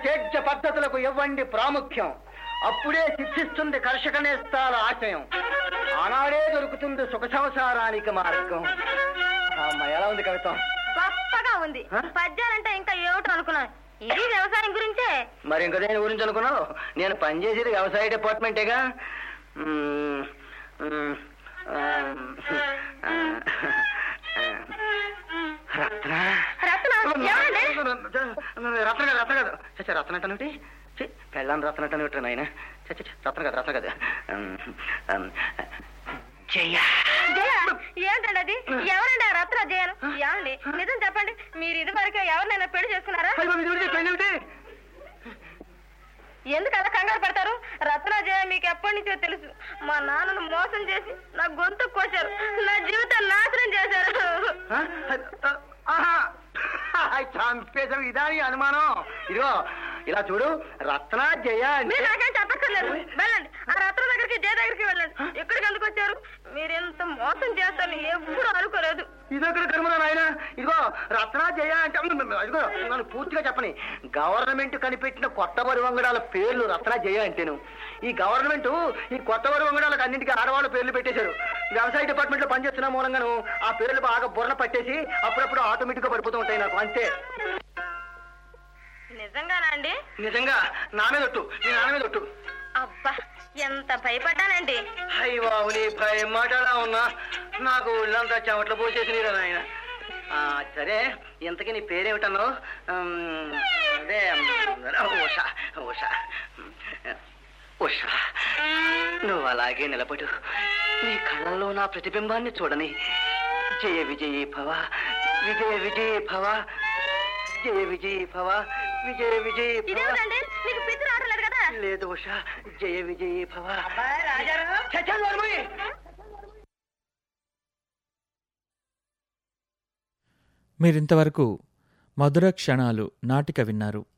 సేద్య పద్ధతులకు ఇవ్వండి ప్రాముఖ్యం అప్పుడే సిద్ధిస్తుంది కర్షక నేస్తాల ఆశయం ఆనాడే దొరుకుతుంది సుఖ సంసారానికి మార్గం అమ్మ ఎలా ఉంది కవితం గొప్పగా ఉంది హ? పద్యాలంటే ఇంకా ఏమిటో అనుకున్నాను ఇది వ్యవసాయం గురించే మరి ఇంకా దేని గురించి అనుకున్నావు నేను పనిచేసేది వ్యవసాయ డిపార్ట్మెంటేగా మ్మ్, మ్మ్, ఆ, రత్న రత్న ఏమండి రత్న కాదు రత్న కాదు చచ్చా రత్న అంటే పెళ్ళాన్ని రత్న అంటే నాయన చచ్చ రత్న కాదు రత్న కాదు ఉమ్, ఉమ్, జయ జయ ఏంటండి అది ఎవరండి ఆ రత్న జయను ఏమండి నిజం చెప్పండి మీరు ఇది వరకు ఎవరినైనా పెళ్లి చేసుకున్నారా అయ్యో, ఇది ఏమిటి? పెళ్ళి ఏమిటి? ఎందుకు అలా కంగారు పడతారు రత్న జయ మీకు ఎప్పటి నుంచో తెలుసు మా నాన్నను మోసం చేసి నా గొంతు కోసారు నా జీవితం నాశనం చేశారు ఆ? ఆహా! అయ్ చంపేశావు ఇదా నీ అనుమానం ఇదిగో ఇలా చూడు రత్న జయ అంటే మీరు నాకేం చెప్పక్కర్లేదు వెళ్ళండి ఆ రత్న దగ్గరికి జయ దగ్గరికి వెళ్ళండి ఎక్కడికి ఎందుకు వచ్చారు మీరు ఎంత మోసం చేస్తారని ఎప్పుడు అనుకోలేదు ఇదొకటి కనుమరా నాయన ఇదిగో రత్న జయ అంటే ఇదిగో నన్ను పూర్తిగా చెప్పని గవర్నమెంట్ కనిపెట్టిన కొత్త వరి వంగడాల పేర్లు రత్న జయ అంటేను ఈ గవర్నమెంట్ ఈ కొత్త వరి వంగడాలకు అన్నింటికి ఆడవాళ్ళ పేర్లు పెట్టేశారు వ్యవసాయ డిపార్ట్మెంట్ లో పనిచేస్తున్న మూలంగాను ఆ పేర్లు బాగా బుర్ర పట్టేసి అప్పుడప్పుడు ఆటోమేటిక్ గా పడిపోతూ ఉంటాయి నాకు అంతే నిజంగానా అండి నిజంగా నా మీద ఒట్టు నీ నాన్న మీద ఒట్టు అబ్బా ఎంత భయపడ్డానండి అయ్య బాబు నీ భయం మాటలా ఉన్నా నాకు ఒళ్ళంతా చెమట్లు పోసేసి నీరు నాయన ఆ, సరే ఇంతకీ నీ పేరేమిటన్నావు ఉమ్, అదే ఉమ్, ఉష ఉష ఉష నువ్వు అలాగే నిలబడు నీ కళ్ళల్లో నా ప్రతిబింబాన్ని చూడని జయ విజయీ భవ విజయ విజయీ భవ జయ విజయీ భవ విజయ విజయీ భవ ఇదేమిటండి మీకు పిచ్చి రావట్లేదు కదా లేదు ఉష జయ విజయీ భవ రాజారావు చచ్చా నోర్మూయ్. మీరింతవరకు మధుర క్షణాలు నాటిక విన్నారు